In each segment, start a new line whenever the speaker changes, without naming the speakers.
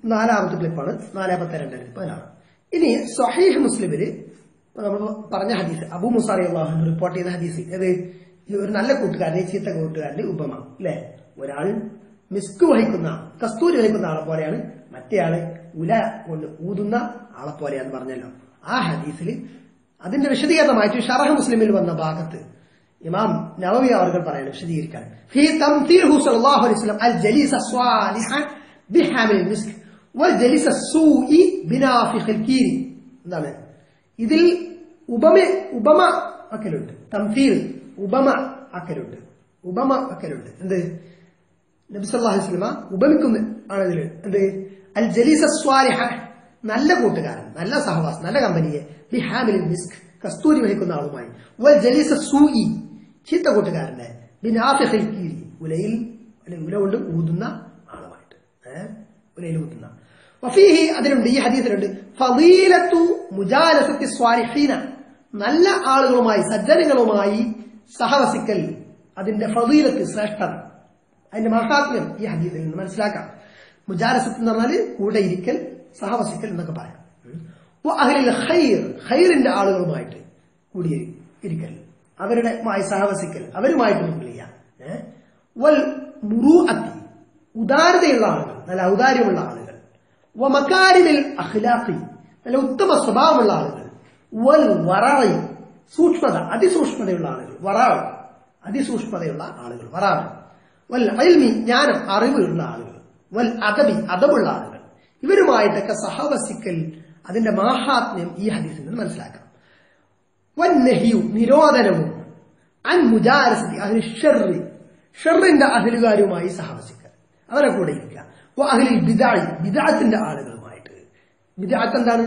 നാലാമത്തെ ക്ലിപ്പാണ് നാലാമത്തെ രണ്ടായിരത്തി പതിനാറ് ഇനി സഹീഹ് മുസ്ലിമില് നമ്മൾ പറഞ്ഞ ഹദീസ് അബു മുസാറി അള്ളാഹു റിപ്പോർട്ട് ചെയ്ത ഹദീസ് ഏത് ഈ ഒരു നല്ല കൂട്ടുകാരനെ ചീത്ത കൂട്ടുകാരന്റെ ഉപമ അല്ലെ ഒരാൾ മിസ്ക് വഹിക്കുന്ന കസ്തൂരി വഹിക്കുന്ന ആളെ പോലെയാണ് മറ്റേ ആള് ഉല കൊണ്ട് ഊതുന്ന ആളെ പോലെയാന്ന് പറഞ്ഞല്ലോ ആ ഹദീസിൽ അതിന്റെ വിശദീകരണമായിട്ട് ഷറഹ് മുസ്ലിമിൽ വന്ന ഭാഗത്ത് ഇമാം നവവി അവർ പറയുന്നത് വിശദീകരിക്കാൻ ഫീ തംതീഹു സല്ലല്ലാഹു അലൈഹി വസല്ലം അൽ ജലീസ സ്വാലിഹ ബിഹാമിൽ മിസ്ക് വൽ ജലീസ സൂഇ ബിനാഫിഖിൽ കീരി എന്താണ് ഇതിൽ ഉപമ ഉപമ ആക്കലുണ്ട് തംഫീൽ ഉപമ ആക്കലുണ്ട് ഉപമ ആക്കലുണ്ട് എന്ത് നബി സല്ലല്ലാഹു അലൈഹി വസല്ലമ ഉപമിക്കുന്ന ആണ് ഇതിൽ എന്ത് അൽ ജലീസ സ്വാലിഹ നല്ല കൂട്ടുകാരൻ നല്ല സഹവാസ് നല്ല കമ്പനിയെ ബി ഹാമിൽ മിസ്ക് കസ്തൂരി വഹിക്കുന്ന ആളുമായി വൽ ജലീസ സൂയി ചീത്ത കൂട്ടുകാരനെ ബിൻ ആഫിഖിൽ കീരി ഉലയിൽ അല്ലെങ്കിൽ ഉല കൊണ്ട് ഊതുന്ന ആളുമായിട്ട് ഏഹ് ഉലയിൽ ഊതുന്ന വഫീഹി അതിലുണ്ട് ഈ ഹദീസിലുണ്ട് ഫദീലത്തു മുജാലസത്തി സ്വാലിഹീന നല്ല ആളുകളുമായി സജ്ജനങ്ങളുമായി സഹവസിക്കൽ അതിന്റെ ഫദീലത്ത് ശ്രേഷ്ഠത അതിന്റെ മഹാത്മ്യം ഈ ഹദീസിൽ നിന്ന് മനസ്സിലാക്കാം മുജാലസത്ത് എന്ന് പറഞ്ഞാൽ കൂടെ ഇരിക്കൽ സഹവസിക്കൽ എന്നൊക്കെ പറയാം വ അഹ്ലിൽ ഖൈർ ഖൈറിന്റെ ആളുകളുമായിട്ട് കൂടി ഇരിക്കൽ അവരുടെ മായി സഹവസിക്കൽ അവരുമായിട്ട് മിങ്കിൾ ചെയ്യാം ഏ? വൽ മുറൂഅത്തി ഉദാരതയുള്ള ആളുകൾ നല്ല ഔദാര്യമുള്ള ആളുകൾ വ മക്കാരിമിൽ അഖ്ലാഖി നല്ല ഉത്തമ സ്വഭാവമുള്ള ആളുകൾ വൽ വറായി സൂക്ഷ്മത അതിസൂക്ഷ്മതയുള്ള ആളുകൾ വറാവ് അതിസൂക്ഷ്മതയുള്ള ആളുകൾ വറാവ് വൽ അൽമി ജ്ഞാനം അറിവുള്ള ആളുകൾ വൽ അദബി അദബുള്ള ആളുകൾ ഇവരുമായിട്ടൊക്കെ സഹവസിക്കൽ അതിന്റെ മാഹാത്മ്യം ഈ ഹദീസിൽ നിന്ന് മനസ്സിലാക്കാം വന്നഹിയു നിരോധനവും അൻ മുജാരസതി അതിന് ഷെറി ഷെറിന്റെ അഹലുകാരുമായി സഹവസിക്കൽ അവരെ കൂടെ ഇരിക്കുക വ അഹ്ലിൽ ബിദായി ബിദാത്തിന്റെ ആളുകളുമായിട്ട് ബിദാത്ത് എന്താണ്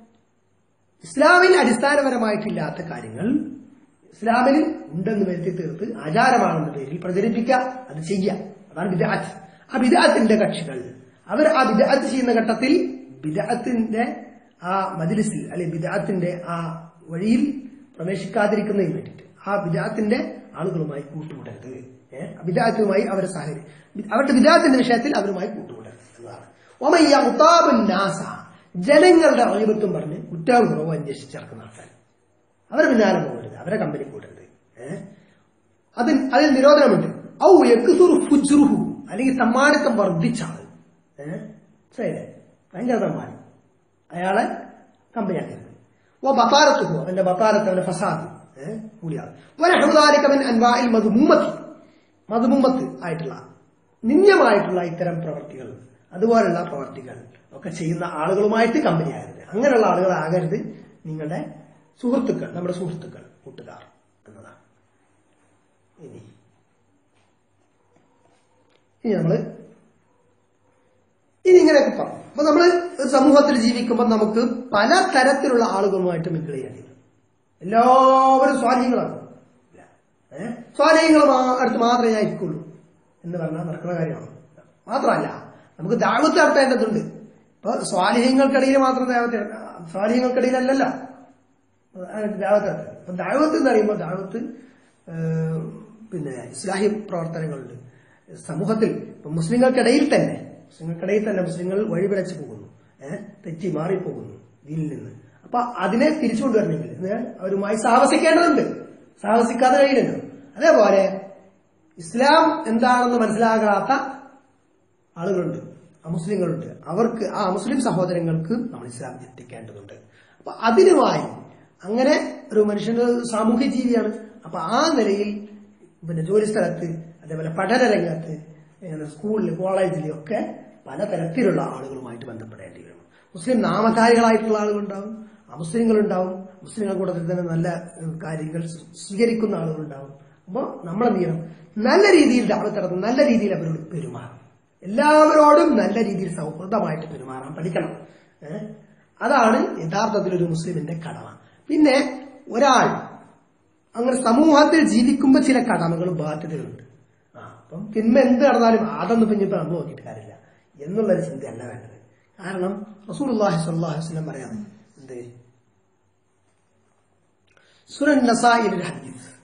ഇസ്ലാമിൽ അടിസ്ഥാനപരമായിട്ടില്ലാത്ത കാര്യങ്ങൾ ഇസ്ലാമിൽ ഉണ്ടെന്ന് വരുത്തി തീർത്ത് ആചാരമാണെന്ന പേരിൽ പ്രചരിപ്പിക്കുക അത് ചെയ്യുക അതാണ് ബിദാത്ത് ആ ബിദാത്തിന്റെ കക്ഷികൾ അവർ ആ ബിദാത്ത് ചെയ്യുന്ന ഘട്ടത്തിൽ ബിദാത്തിന്റെ ആ മജിലിസിൽ അല്ലെങ്കിൽ ബിദാത്തിന്റെ ആ വഴിയിൽ പ്രവേശിക്കാതിരിക്കുന്നതിന് വേണ്ടിയിട്ട് ആ ബിദാത്തിന്റെ ആളുകളുമായി കൂട്ടുകൂടരുത് ഏഹ് ബിദാത്തുമായി അവരെ സഹകരി അവരുടെ ബിദാത്തിന്റെ വിഷയത്തിൽ അവരുമായി കൂട്ടുകൂടരുത് എന്നതാണ് ഒമയ്യ മുത്താബുൻ നാസ ജനങ്ങളുടെ അഴിബത്തും പറഞ്ഞ് കുറ്റവും കുറവും അന്വേഷിച്ചിറക്കുന്ന ആൾക്കാർ അവരെ പിന്നാലെ പോകരുത് അവരെ കമ്പനി കൂടരുത് ഏഹ് അതിൽ അതിൽ നിരോധനമുണ്ട് ഔ യക്സുറു ഫുജ്റുഹു അല്ലെങ്കിൽ തമ്മാടിത്തം വർദ്ധിച്ച ആള് ഏഹ് ശരി ഭയങ്കര തമ്മാടി അയാളെ കമ്പനിയാക്കരുത് ഓ ബത്താരത്തുഹു അവന്റെ ബത്താരത്ത് അവന്റെ ഫസാദ് ഏഹ് കൂടിയാൾ വനഹുദാലിക്കവൻ അൻവായിൽ മധുമൂമത്തി മധുമൂമത്ത് ആയിട്ടുള്ള നിന്ദ്യമായിട്ടുള്ള ഇത്തരം പ്രവർത്തികൾ അതുപോലുള്ള പ്രവർത്തികൾ ഒക്കെ ചെയ്യുന്ന ആളുകളുമായിട്ട് കമ്പനി ആകരുത് അങ്ങനെയുള്ള ആളുകൾ ആകരുത് നിങ്ങളുടെ സുഹൃത്തുക്കൾ നമ്മുടെ സുഹൃത്തുക്കൾ കൂട്ടുകാർ എന്നതാണ് ഇനി ഇനി നമ്മള് ഇനി ഇങ്ങനെയൊക്കെ പറഞ്ഞു അപ്പൊ നമ്മള് ഒരു സമൂഹത്തിൽ ജീവിക്കുമ്പോൾ നമുക്ക് പല തരത്തിലുള്ള ആളുകളുമായിട്ട് മിങ്കിൾ ചെയ്യേണ്ടി വരും എല്ലാവരും സ്വാധീനങ്ങളാണ് ഏഹ് സ്വാധീനങ്ങൾ അടുത്ത് മാത്രമേ ഞാൻ ഇരിക്കുള്ളൂ എന്ന് പറഞ്ഞാൽ നടക്കുന്ന കാര്യമാണ് മാത്രമല്ല നമുക്ക് ദാവത്ത് നടത്തേണ്ടതുണ്ട് ഇപ്പൊ സ്വാലിഹ്യങ്ങൾക്കിടയിൽ മാത്രം ദാവത്ത് സ്വാലിഹ്യങ്ങൾക്കിടയിലല്ലല്ലോ ദാവത്ത് അപ്പൊ ദാവത്ത് എന്ന് പറയുമ്പോൾ ദാവത്ത് ഏഹ്, പിന്നെ ഇസ്ലാഹി പ്രവർത്തനങ്ങളുണ്ട് സമൂഹത്തിൽ ഇപ്പൊ മുസ്ലിങ്ങൾക്കിടയിൽ തന്നെ മുസ്ലിങ്ങൾക്കിടയിൽ തന്നെ മുസ്ലിങ്ങൾ വഴിപിഴച്ചു പോകുന്നു ഏഹ് തെറ്റി മാറിപ്പോകുന്നു ദീനിൽ നിന്ന് അപ്പൊ അതിനെ തിരിച്ചു കൊണ്ടുവരണമെങ്കിൽ ഏഹ്, അവരുമായി സാഹസിക്കേണ്ടതുണ്ട് സാഹസിക്കാതെ കഴിയില്ലല്ലോ അതേപോലെ ഇസ്ലാം എന്താണെന്ന് മനസ്സിലാകാത്ത ആളുകളുണ്ട് അമുസ്ലിങ്ങളുണ്ട് അവർക്ക് ആ മുസ്ലിം സഹോദരങ്ങൾക്ക് നമ്മൾ ഇസ്ലാം എത്തിക്കേണ്ടതുണ്ട് അപ്പൊ അതിനുമായി അങ്ങനെ ഒരു മനുഷ്യന് സാമൂഹ്യ ജീവിയാണ് അപ്പൊ ആ നിലയിൽ പിന്നെ ജോലി സ്ഥലത്ത് അതേപോലെ പഠന രംഗത്ത് ഇങ്ങനെ സ്കൂളിൽ കോളേജിൽ ഒക്കെ പലതരത്തിലുള്ള ആളുകളുമായിട്ട് ബന്ധപ്പെടേണ്ടി വരും മുസ്ലിം നാമധാരികളായിട്ടുള്ള ആളുകളുണ്ടാവും അമുസ്ലിങ്ങളുണ്ടാവും മുസ്ലിങ്ങൾ കൂട്ടത്തിൽ തന്നെ നല്ല ഏഹ്, കാര്യങ്ങൾ സ്വീ- സ്വീകരിക്കുന്ന ആളുകളുണ്ടാവും അപ്പോൾ നമ്മൾ എന്ത് ചെയ്യണം നല്ല രീതിയിൽ ദാവത്ത് നടത്തും നല്ല രീതിയിൽ അവരോട് പെരുമാറും എല്ലാവരോടും നല്ല രീതിയിൽ സൗഹൃദമായിട്ട് പെരുമാറാൻ പഠിക്കണം ഏഹ്? അതാണ് യഥാർത്ഥത്തിൽ ഒരു മുസ്ലിമിന്റെ കടമ പിന്നെ ഒരാൾ അങ്ങനെ സമൂഹത്തിൽ ജീവിക്കുമ്പോൾ ചില കടമകളും ബാധ്യതകളുണ്ട് ആ അപ്പം തിന്മ എന്ത് നടന്നാലും അതൊന്നും പിന്നെ ഇപ്പൊ നമ്മൾ നോക്കിയിട്ട് കാര്യമില്ല എന്നുള്ളൊരു ചിന്തയല്ല വേണ്ടത് കാരണം റസൂൽ അള്ളാഹി സ്വല്ലാഹു വസ്ലം പറയാം എന്ത് സുരൻ നസായിൽ ഒരു ഹദീസ്